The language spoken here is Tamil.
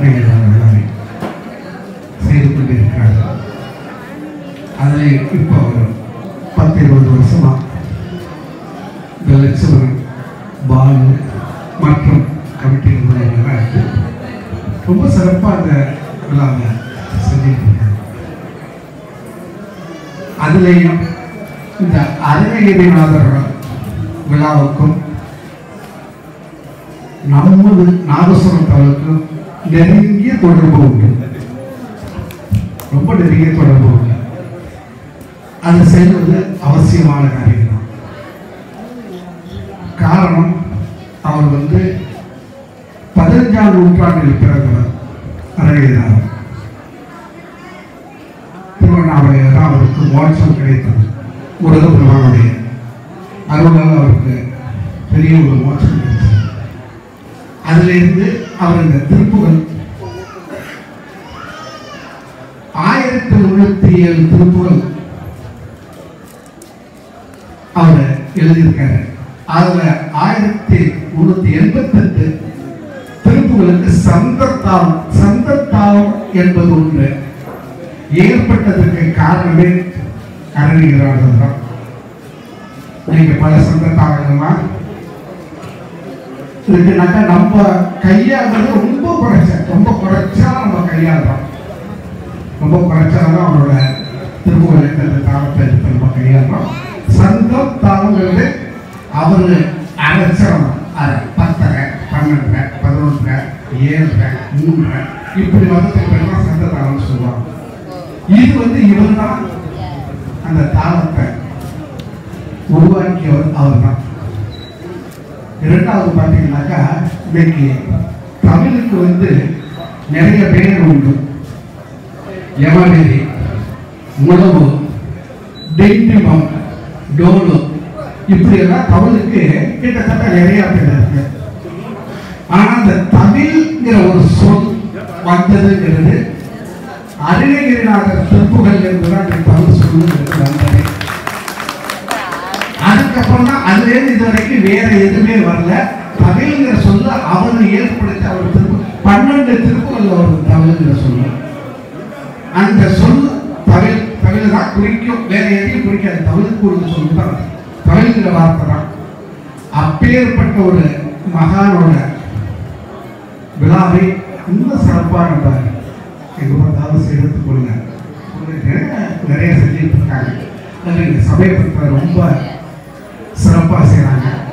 அருமையான விழாவை செய்து கொண்டிருக்கிறார்கள் அதில் இப்போ ஒரு பத்து இருபது வருஷமா இந்த லட்சுமணன் பாலு மற்றும் கமிட்டி நிர்வாகிகள்லாம் இருக்கு ரொம்ப சிறப்பாக அந்த விழாவை செஞ்சுட்டு இருக்காங்க அதுலேயும் இந்த அருணகிரிநாதர் விழாவுக்கும் நமது நாதஸ்வரம் தவளுக்கும் நெருங்கிய தொடர்பு உண்டு ரொம்ப நெருங்கிய தொடர்பு உண்டு அது செய்வது அவசியமான காரியம் தான் காரணம் அவர் வந்து பதினஞ்சாம் நூற்றாண்டில் பிறந்தவர் அருணகிரிநாதர் திருவண்ணாமலையில் தான் அவருக்கு மோட்சம் கிடைத்தது முருகப்பெருமானுடைய அருளால் அவருக்கு பெரிய ஒரு மோட்சம் கிடைத்தது அதிலிருந்து அவர் இந்த திருப்புகள் ஆயிரத்தி முன்னூத்தி ஏழு திருப்புகள் அவர் எழுதியிருக்காரு அதுல ஆயிரத்தி முன்னூத்தி எண்பத்தி எட்டு திருப்புகளுக்கு சந்தத்தாவம் சந்தத்தாவம் என்பது ஒன்று ஏற்பட்டதற்கு காரணமே அருணிகிறார்கள் தான் நீங்க பல சந்தத்தாவங்கள்லாம் இருக்குனாக்கா நம்ம கையாளுறது ரொம்ப குறைச்ச ரொம்ப குறைச்சா நம்ம கையாளுறோம் ரொம்ப குறைச்சாதான் அவனோட திருப்புகளுக்கு அந்த தாளத்தை எடுத்து நம்ம கையாளுறோம் சந்தம் தாளங்கிறது அவர் அரைச்சரம் அரை பத்தரை பன்னெண்டரை பதினொன்றரை ஏழரை மூன்றரை இப்படி வந்ததுக்கு பேர் தான் சந்த தாளம்னு சொல்லுவாங்க இது வந்து இவர் தான் அந்த தாளத்தை உருவாக்கியவர் அவர் தான் இரண்டாவது பார்த்தீங்கன்னாக்கா இன்னைக்கு தமிழுக்கு வந்து நிறைய பேர் உண்டு யமநெறி உணவு டெய்டிமம் டோலு இப்படி எல்லாம் தமிழுக்கு கிட்டத்தட்ட நிறைய பேர் இருக்கு ஆனா அந்த தமிழ்ங்கிற ஒரு சொல் வந்ததுங்கிறது அருணகிரிநாதர் திருப்புகள் என்பதுதான் இந்த தமிழ் சொல்லுங்கிறது வந்தது அதுக்கப்புறம் தான் அதுலேருந்து இது வரைக்கும் வேற எதுவுமே வரல தமிழ்ங்கிற சொல்ல அவர் ஏற்படுத்தி அவர் திருப்பு பன்னெண்டு திருப்புகள் அவர் தமிழ்ங்கிற சொல்லு அந்த சொல் தமிழ் தமிழ் தான் குறிக்கும் வேற எதையும் குறிக்காது தமிழுக்கு ஒரு சொல் தான் தமிழ்ங்கிற வார்த்தை தான் அப்பேற்பட்ட ஒரு மகானோட விழாவை இன்னும் சிறப்பாக நம்ம எங்க பார்த்தாலும் எடுத்துக் கொள்ளுங்க நிறைய செஞ்சுட்டு இருக்காங்க அதில் இந்த சமயத்தை ரொம்ப சிறப்பாக செய்கிறாங்க